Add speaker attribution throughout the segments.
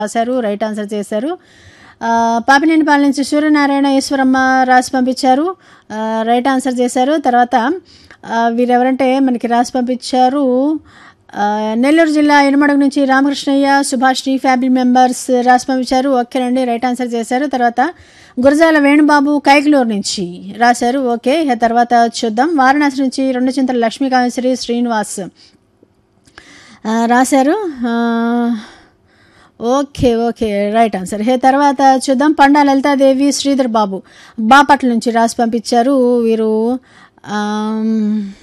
Speaker 1: రాశారు right answer చేశారు ఆ, పాపినేనిపాలెం నుంచి సూర్యనారాయణ ఈశ్వరమ్మ రాసి పంపించారు ఆ, రైట్ ఆన్సర్ చేశారు తర్వాత ఆ, వీరెవరంటే మనకి రాసి పంపించారు ఆ, నెల్లూరు జిల్లా ఇనమడుగు నుంచి రామకృష్ణయ్య సుభాష్ని ఫ్యామిలీ మెంబర్స్ రాసి పంపించారు ఓకేనండి రైట్ ఆన్సర్ చేశారు తర్వాత గురజాల వేణుబాబు కైకలూరు నుంచి రాశారు ఓకే ఇక తర్వాత చూద్దాం వారణాసి నుంచి రెండు చింతల లక్ష్మీకామేశ్వరి శ్రీనివాస్ ఆ, రాశారు ఆ, okay okay right answer hey తర్వాత చూద్దాం పండా లలితాదేవి శ్రీధర్ బాబు బాపట్ల నుంచి రాసి పంపించారు వీరు ఆమ్,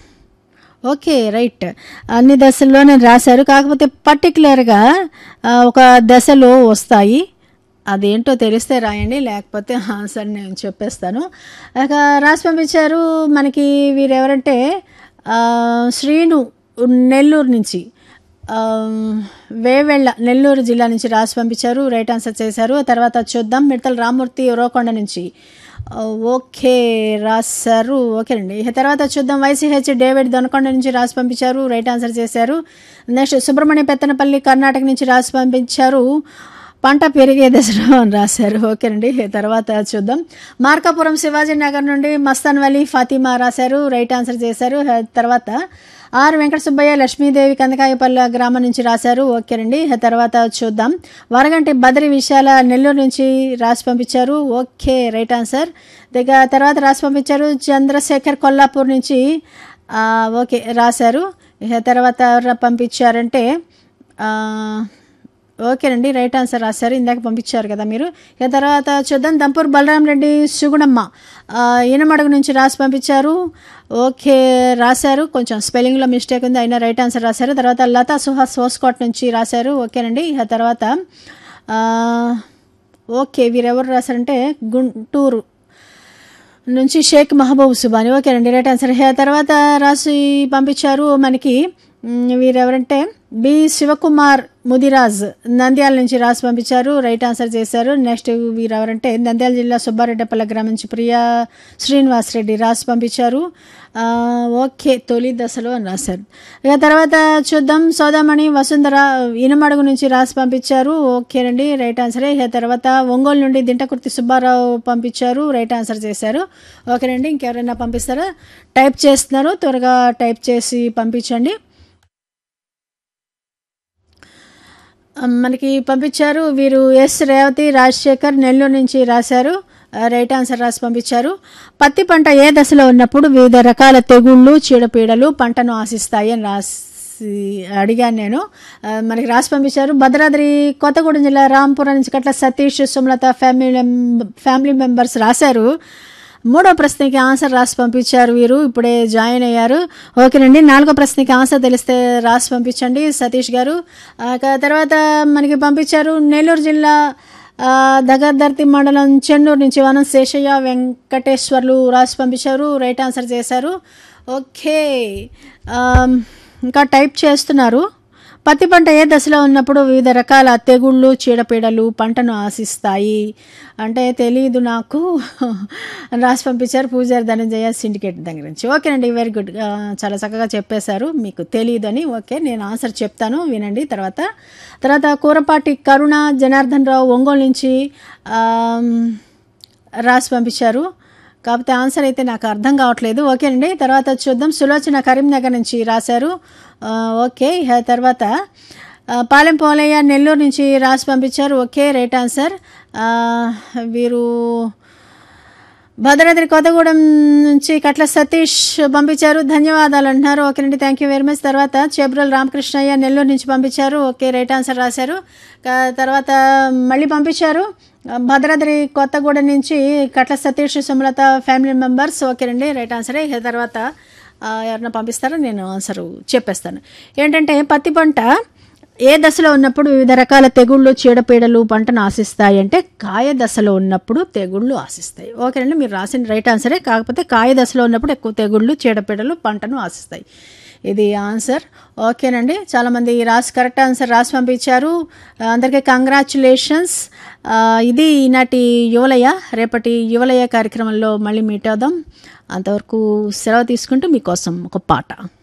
Speaker 1: ఓకే రైట్ అన్ని దశల్లోనే రాశారు కాకపోతే పర్టికులర్గా ఆ, ఒక దశలో వస్తాయి అదేంటో తెలిస్తే రాయండి లేకపోతే ఆన్సర్ నేను చెప్పేస్తాను ఇక రాసి పంపించారు మనకి వీరెవరంటే ఆ, శ్రీను నెల్లూరు నుంచి ఆ, వేవెళ్ళ నెల్లూరు జిల్లా నుంచి రాసి పంపించారు రైట్ ఆన్సర్ చేశారు తర్వాత చూద్దాం మిడతల రామూర్తి ఉరవకొండ నుంచి ఆ, ఓకే రాశారు ఓకేనండి ఇక తర్వాత చూద్దాం వైసీహెచ్ డేవిడ్ దొనకొండ నుంచి రాసి పంపించారు రైట్ ఆన్సర్ చేశారు నెక్స్ట్ సుబ్రహ్మణ్య పెత్తనపల్లి కర్ణాటక నుంచి రాసి పంపించారు పంట పెరిగే దశలో అని రాశారు ఓకేనండి ఇక తర్వాత చూద్దాం మార్కాపురం శివాజీ నగర్ నుండి మస్తాన్ వలీ ఫాతిమా రాశారు రైట్ ఆన్సర్ చేశారు ఇక తర్వాత ఆర్ వెంకట సుబ్బయ్య లక్ష్మీదేవి కందకాయపల్లి గ్రామం నుంచి రాశారు ఓకేనండి ఇక తర్వాత చూద్దాం వరగంటి బద్రి విశాల నెల్లూరు నుంచి రాసి పంపించారు ఓకే రైట్ ఆన్సర్ ఇక తర్వాత రాసి పంపించారు చంద్రశేఖర్ కొల్లాపూర్ నుంచి ఆ, ఓకే రాశారు ఇక తర్వాత ఎవరు పంపించారంటే ఆ, ఓకేనండి రైట్ ఆన్సర్ రాశారు ఇందాక పంపించారు కదా మీరు ఇక తర్వాత చూద్దాం దంపూర్ బలరాం రెడ్డి సుగుణమ్మ ఆ, ఈనమడుగు నుంచి రాసి పంపించారు ఓకే రాశారు కొంచెం స్పెల్లింగ్లో మిస్టేక్ ఉంది అయినా రైట్ ఆన్సర్ రాశారు తర్వాత లతా సుహాస్ హోస్కోట్ నుంచి రాశారు ఓకేనండి ఇక తర్వాత ఆ, ఓకే వీరెవరు రాశారంటే గుంటూరు నుంచి షేక్ మహబూబ్ సుబాని ఓకేనండి రైట్ ఆన్సర్ ఇక తర్వాత రాసి పంపించారు మనకి మ్, వీరెవరంటే బి శివకుమార్ ముదిరాజ్ నంద్యాల నుంచి రాసి పంపించారు రైట్ ఆన్సర్ చేశారు నెక్స్ట్ వీరెవరంటే నంద్యాల జిల్లా సుబ్బారెడ్డిపల్లి గ్రామం నుంచి ప్రియా శ్రీనివాస్ రెడ్డి రాసి పంపించారు ఆ, ఓకే తొలి దశలో అని రాశారు ఇక తర్వాత చూద్దాం సోదామణి వసుంధర ఇనమడుగు నుంచి రాసి పంపించారు ఓకేనండి రైట్ ఆన్సరే ఇక తర్వాత ఒంగోలు నుండి దింటకుర్తి సుబ్బారావు పంపించారు రైట్ ఆన్సర్ చేశారు ఓకేనండి ఇంకెవరైనా పంపిస్తారా టైప్ చేస్తున్నారు త్వరగా టైప్ చేసి పంపించండి మనకి పంపించారు వీరు ఎస్ రేవతి రాజశేఖర్ నెల్లూరు నుంచి రాశారు ఆ, రైట్ ఆన్సర్ రాసి పంపించారు పత్తి పంట ఏ దశలో ఉన్నప్పుడు వివిధ రకాల తెగుళ్ళు చీడపీడలు పంటను ఆశిస్తాయి అని రాసి అడిగాను నేను ఆ, మనకి రాసి పంపించారు భద్రాద్రి కొత్తగూడెం జిల్లా రాంపురం నుంచి Katla Satish Sumalatha family family members రాశారు మూడో ప్రశ్నకి ఆన్సర్ రాసి పంపించారు వీరు ఇప్పుడే జాయిన్ అయ్యారు ఓకేనండి నాలుగో ప్రశ్నకి ఆన్సర్ తెలిస్తే రాసి పంపించండి సతీష్ గారు ఆ, క- తర్వాత మనకి పంపించారు నెల్లూరు జిల్లా ఆ, దగర్దర్తి మండలం చెన్నూరు నుంచి వనం శేషయ్య వెంకటేశ్వర్లు రాసి పంపించారు రైట్ ఆన్సర్ చేశారు ఓకే ఆ, ఇంకా టైప్ చేస్తున్నారు పత్తి పంట ఏ దశలో ఉన్నప్పుడు వివిధ రకాల తెగుళ్ళు చీడపీడలు పంటను ఆశిస్తాయి అంటే తెలియదు నాకు రాసి పంపించారు పూజారి ధనంజయ సిండికేట్ దగ్గర నుంచి ఓకేనండి వెరీ గుడ్ ఆ, చాలా చక్కగా చెప్పేశారు మీకు తెలియదని ఓకే నేను ఆన్సర్ చెప్తాను వినండి తర్వాత తర్వాత కూరపాటి కరుణ జనార్దన్ రావు ఒంగోలు నుంచి ఆమ్, రాసి పంపించారు కాకపోతే ఆన్సర్ అయితే నాకు అర్థం కావట్లేదు ఓకేనండి తర్వాత చూద్దాం సులోచన కరీంనగర్ నుంచి రాశారు ఆ, ఓకే ఇక తర్వాత ఆ, పాలెం పోలయ్య నెల్లూరు నుంచి రాసి పంపించారు ఓకే రైట్ ఆన్సర్ ఆ, వీరు భద్రాద్రి కొత్తగూడెం నుంచి కట్ల సతీష్ పంపించారు ధన్యవాదాలు అంటున్నారు ఓకేనండి థ్యాంక్ యూ వెరీ మచ్ తర్వాత చేబ్రల్ రామకృష్ణయ్య నెల్లూరు నుంచి పంపించారు ఓకే రైట్ ఆన్సర్ రాశారు క- తర్వాత మళ్ళీ పంపించారు భద్రాద్రి కొత్తగూడెం నుంచి కట్ల సతీష్ సుమలత ఫ్యామిలీ మెంబర్స్ ఓకేనండి రైట్ ఆన్సరే ఇక తర్వాత ఆ, ఎవరన్నా పంపిస్తారో నేను ఆన్సర్ చెప్పేస్తాను ఏంటంటే పత్తి పంట ఏ దశలో ఉన్నప్పుడు వివిధ రకాల తెగుళ్ళు చీడపీడలు పంటను ఆశిస్తాయి అంటే కాయ దశలో ఉన్నప్పుడు తెగుళ్ళు ఆశిస్తాయి ఓకేనండి మీరు రాసిన రైట్ ఆన్సరే కాకపోతే కాయ దశలో ఉన్నప్పుడు ఎక్కువ తెగుళ్ళు చీడపీడలు పంటను ఆశిస్తాయి ఇది ఆన్సర్ ఓకేనండి చాలామంది రాసి కరెక్ట్ ఆన్సర్ రాసి పంపించారు అందరికీ కంగ్రాచులేషన్స్ ఇది ఈనాటి యువలయ రేపటి యువలయ కార్యక్రమంలో మళ్ళీ మీట్ అవుదాం అంతవరకు సెలవు తీసుకుంటూ మీకోసం ఒక పాట